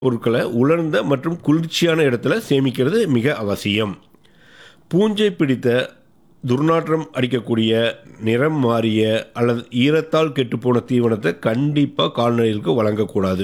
பொருட்களை உலர்ந்த மற்றும் குளிர்ச்சியான இடத்துல சேமிக்கிறது மிக அவசியம் பூஞ்சை பிடித்த துர்நாற்றம் அடிக்கக்கூடிய நிறம் மாறிய அல்லது ஈரத்தால் கெட்டுப்போன தீவனத்தை கண்டிப்பாக கால்நடைகளுக்கு வழங்கக்கூடாது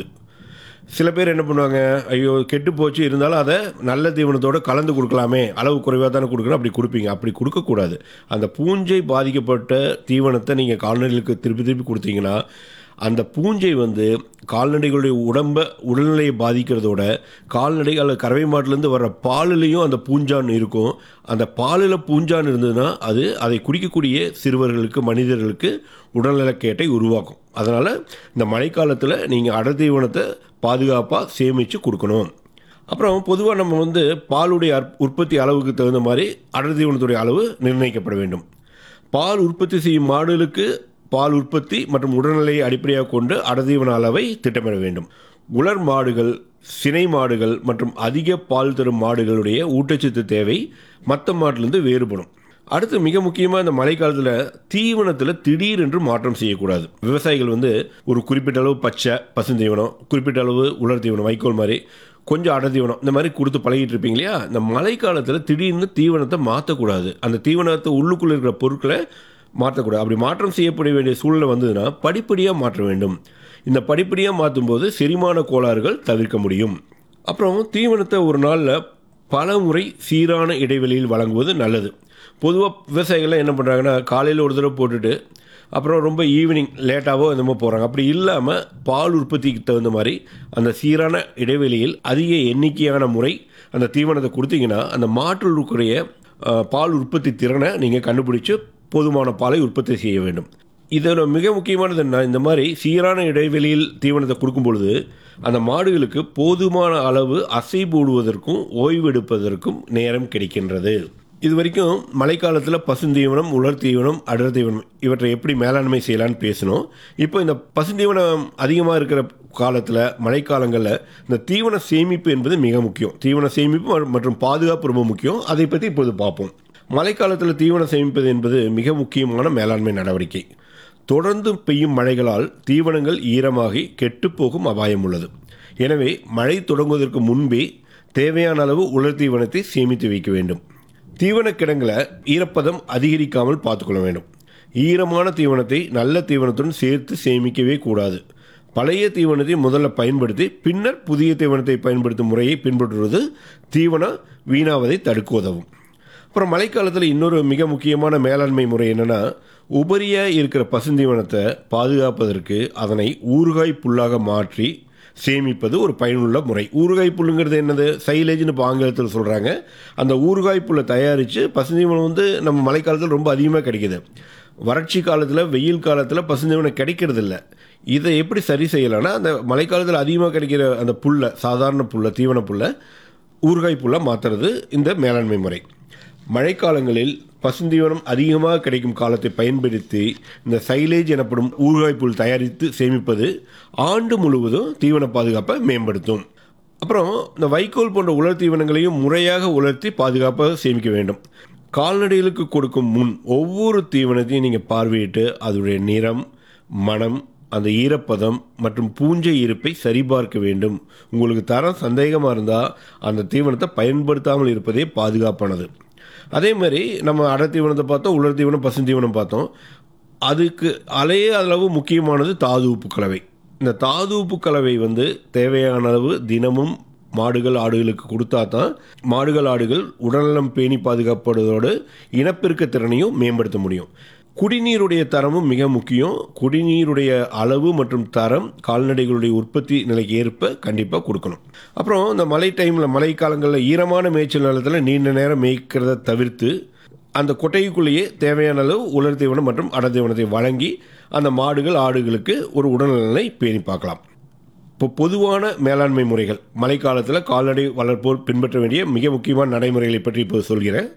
சில பேர் என்ன பண்ணுவாங்க ஐயோ கெட்டு போச்சு இருந்தாலும் அதை நல்ல தீவனத்தோட கலந்து கொடுக்கலாமே அளவு குறைவாக தானே கொடுக்கணும் அப்படி கொடுப்பீங்க அப்படி கொடுக்கக்கூடாது அந்த பூஞ்சை பாதிக்கப்பட்ட தீவனத்தை நீங்கள் கால்நடைகளுக்கு திருப்பி திருப்பி கொடுத்தீங்கன்னா அந்த பூஞ்சை வந்து கால்நடைகளுடைய உடம்பை உடல்நிலையை பாதிக்கிறதோட கால்நடை அல்லது கறவை மாட்டிலேருந்து வர்ற பாலுலேயும் அந்த பூஞ்சான் இருக்கும் அந்த பாலில் பூஞ்சான் இருந்ததுன்னா அது அதை குடிக்கக்கூடிய சிறுவர்களுக்கு மனிதர்களுக்கு உடல்நலக்கேட்டை உருவாக்கும் அதனால் இந்த மழைக்காலத்தில் நீங்கள் அடர் தீவனத்தை பாதுகாப்பாக சேமித்து கொடுக்கணும் அப்புறம் பொதுவாக நம்ம வந்து பாலுடைய அற்- உற்பத்தி அளவுக்கு தகுந்த மாதிரி அடர் தீவனத்துடைய அளவு நிர்ணயிக்கப்பட வேண்டும் பால் உற்பத்தி செய்யும் மாடுகளுக்கு பால் உற்பத்தி மற்றும் உடல்நிலையை அடிப்படையாக கொண்டு அடர்தீவன அளவை திட்டமிட வேண்டும் உலர் மாடுகள் சினை மாடுகள் மற்றும் அதிக பால் தரும் மாடுகளுடைய ஊட்டச்சத்து தேவை மற்ற மாட்டிலிருந்து வேறுபடும் அடுத்து மிக முக்கியமாக இந்த மழைக்காலத்தில் தீவனத்தில் திடீரென்று மாற்றம் செய்யக்கூடாது விவசாயிகள் வந்து ஒரு குறிப்பிட்ட அளவு பச்சை பசுந்தீவனம் குறிப்பிட்ட அளவு உலர் தீவனம் வைக்கோல் மாதிரி கொஞ்சம் அடர் தீவனம் இந்த மாதிரி கொடுத்து பழகிட்டு இருப்பீங்க இல்லையா இந்த மழைக்காலத்தில் திடீர்னு தீவனத்தை மாற்றக்கூடாது அந்த தீவனத்தை உள்ளுக்குள்ளே இருக்கிற பொருட்களை மாற்றக்கூடாது அப்படி மாற்றம் செய்யப்பட வேண்டிய சூழ்நிலை வந்ததுன்னா படிப்படியாக மாற்ற வேண்டும் இந்த படிப்படியாக மாற்றும்போது செரிமான கோளாறுகள் தவிர்க்க முடியும் அப்புறம் தீவனத்தை ஒரு நாளில் பல முறை சீரான இடைவெளியில் வழங்குவது நல்லது பொதுவாக விவசாயிகள்லாம் என்ன பண்ணுறாங்கன்னா காலையில் ஒரு தடவை போட்டுட்டு அப்புறம் ரொம்ப ஈவினிங் லேட்டாவோ என்னமோ போகிறாங்க அப்படி இல்லாமல் பால் உற்பத்திக்கு தகுந்த மாதிரி அந்த சீரான இடைவெளியில் அதிக எண்ணிக்கையான முறை அந்த தீவனத்தை கொடுத்தீங்கன்னா அந்த மாட்டில் இருக்கக்கூடிய அஹ், பால் உற்பத்தி திறனை நீங்கள் கண்டுபிடிச்சு போதுமான பாலை உற்பத்தி செய்ய வேண்டும் இதில் மிக முக்கியமானது என்ன இந்த மாதிரி சீரான இடைவெளியில் தீவனத்தை கொடுக்கும் பொழுது அந்த மாடுகளுக்கு போதுமான அளவு அசை போடுவதற்கும் ஓய்வெடுப்பதற்கும் நேரம் கிடைக்கின்றது இது வரைக்கும் மழைக்காலத்தில் பசுந்தீவனம் உலர் தீவனம் அடர் தீவனம் இவற்றை எப்படி மேலாண்மை செய்யலான்னு பேசணும் இப்போ இந்த பசுந்தீவனம் அதிகமாக இருக்கிற காலத்தில் மழைக்காலங்களில் இந்த தீவன சேமிப்பு என்பது மிக முக்கியம் தீவன சேமிப்பு ம- மற்றும் பாதுகாப்பு ரொம்ப முக்கியம் அதை பற்றி இப்போது பார்ப்போம் மழைக்காலத்தில் தீவனம் சேமிப்பது என்பது மிக முக்கியமான மேலாண்மை நடவடிக்கை தொடர்ந்து பெய்யும் மழைகளால் தீவனங்கள் ஈரமாகி கெட்டுப்போகும் அபாயம் உள்ளது எனவே மழை தொடங்குவதற்கு முன்பே தேவையான அளவு உலர் தீவனத்தை சேமித்து வைக்க வேண்டும் தீவனக் கிடங்களை ஈரப்பதம் அதிகரிக்காமல் பார்த்துக்கொள்ள வேண்டும் ஈரமான தீவனத்தை நல்ல தீவனத்துடன் சேர்த்து சேமிக்கவே கூடாது பழைய தீவனத்தை முதல்ல பயன்படுத்தி பின்னர் புதிய தீவனத்தை பயன்படுத்தும் முறையை பின்பற்றுவது தீவனம் வீணாவதை தடுக்க உதவும் அப்புறம் மழைக்காலத்தில் இன்னொரு மிக முக்கியமான மேலாண்மை முறை என்னென்னா உபரியாக இருக்கிற பசுந்தீவனத்தை பாதுகாப்பதற்கு அதனை ஊறுகாய் புல்லாக மாற்றி சேமிப்பது ஒரு பயனுள்ள முறை ஊறுகாய் புல்லுங்கிறது என்னது சைலேஜ்னு இப்போ ஆங்கிலத்தில் சொல்கிறாங்க அந்த ஊறுகாய் புல்லை தயாரித்து பசுந்தீவனம் வந்து நம்ம மழைக்காலத்தில் ரொம்ப அதிகமாக கிடைக்குது வறட்சி காலத்தில் வெயில் காலத்தில் பசுந்தீவனம் கிடைக்கிறது இல்ல இதை எப்படி சரி செய்யலாம்னா அந்த மழைக்காலத்தில் அதிகமாக கிடைக்கிற அந்த புல்லை சாதாரண புல்லை தீவன புல்லை ஊறுகாய் புல்லை மாற்றுறது இந்த மேலாண்மை முறை மழைக்காலங்களில் பசுந்தீவனம் அதிகமாக கிடைக்கும் காலத்தை பயன்படுத்தி இந்த சைலேஜ் எனப்படும் ஊறுகாய் புல் தயாரித்து சேமிப்பது ஆண்டு முழுவதும் தீவன பாதுகாப்பை மேம்படுத்தும் அப்புறம் இந்த வைக்கோல் போன்ற உலர் தீவனங்களையும் முறையாக உலர்த்தி பாதுகாப்பாக சேமிக்க வேண்டும் கால்நடைகளுக்கு கொடுக்கும் முன் ஒவ்வொரு தீவனத்தையும் நீங்கள் பார்வையிட்டு அதனுடைய நிறம் மனம் அந்த ஈரப்பதம் மற்றும் பூஞ்சை இருப்பை சரிபார்க்க வேண்டும் உங்களுக்கு தரம் சந்தேகமாக இருந்தால் அந்த தீவனத்தை பயன்படுத்தாமல் இருப்பதே பாதுகாப்பானது அதே மாதிரி நம்ம அடர் தீவனத்தை பார்த்தோம் உலர் தீவனம் பசுந்தீவனம் பார்த்தோம் அதுக்கு அலைய அளவு முக்கியமானது தாது உப்பு கலவை இந்த தாது உப்பு கலவை வந்து தேவையான அளவு தினமும் மாடுகள் ஆடுகளுக்கு கொடுத்தா தான் மாடுகள் ஆடுகள் உடல்நலம் பேணி பாதுகாப்படுவதோடு இனப்பெருக்க திறனையும் மேம்படுத்த முடியும் குடிநீருடைய தரமும் மிக முக்கியம் குடிநீருடைய அளவு மற்றும் தரம் கால்நடைகளுடைய உற்பத்தி நிலைக்கு ஏற்ப கண்டிப்பாக கொடுக்கணும் அப்புறம் இந்த மழை டைமில் மழை காலங்களில் ஈரமான மேய்ச்சல் நிலத்தில் நீண்ட நேரம் மேய்க்கிறத தவிர்த்து அந்த கொட்டைக்குள்ளேயே தேவையான அளவு உலர் தீவனம் மற்றும் அடர் தீவனத்தை வழங்கி அந்த மாடுகள் ஆடுகளுக்கு ஒரு உடல்நலனை பேணி பார்க்கலாம் இப்போ பொதுவான மேலாண்மை முறைகள் மழைக்காலத்தில் கால்நடை வளர்ப்போர் பின்பற்ற வேண்டிய மிக முக்கியமான நடைமுறைகளை பற்றி இப்போது சொல்கிறேன்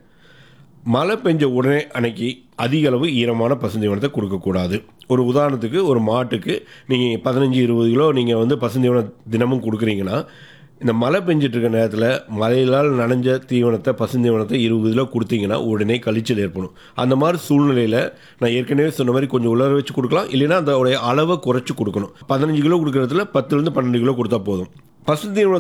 மழை பெஞ்ச உடனே அன்னைக்கு அதிக அளவு ஈரமான பசுந்தீவனத்தை கொடுக்கக்கூடாது ஒரு உதாரணத்துக்கு ஒரு மாட்டுக்கு நீங்கள் பதினஞ்சு இருபது கிலோ நீங்கள் வந்து பசுந்தீவனம் தினமும் கொடுக்குறீங்கன்னா இந்த மழை பெஞ்சிட்டு இருக்க நேரத்தில் மழையிலால் நனைஞ்ச தீவனத்தை பசுந்தீவனத்தை இருபது கிலோ கொடுத்தீங்கன்னா உடனே கழிச்சல் ஏற்படும் அந்த மாதிரி சூழ்நிலையில் நான் ஏற்கனவே சொன்ன மாதிரி கொஞ்சம் உலர வச்சு கொடுக்கலாம் இல்லைன்னா அதோடைய அளவை குறைச்சி கொடுக்கணும் பதினஞ்சு கிலோ கொடுக்குறதுல பத்துலேருந்து பன்னெண்டு கிலோ கொடுத்தா போதும் பசுந்தீவன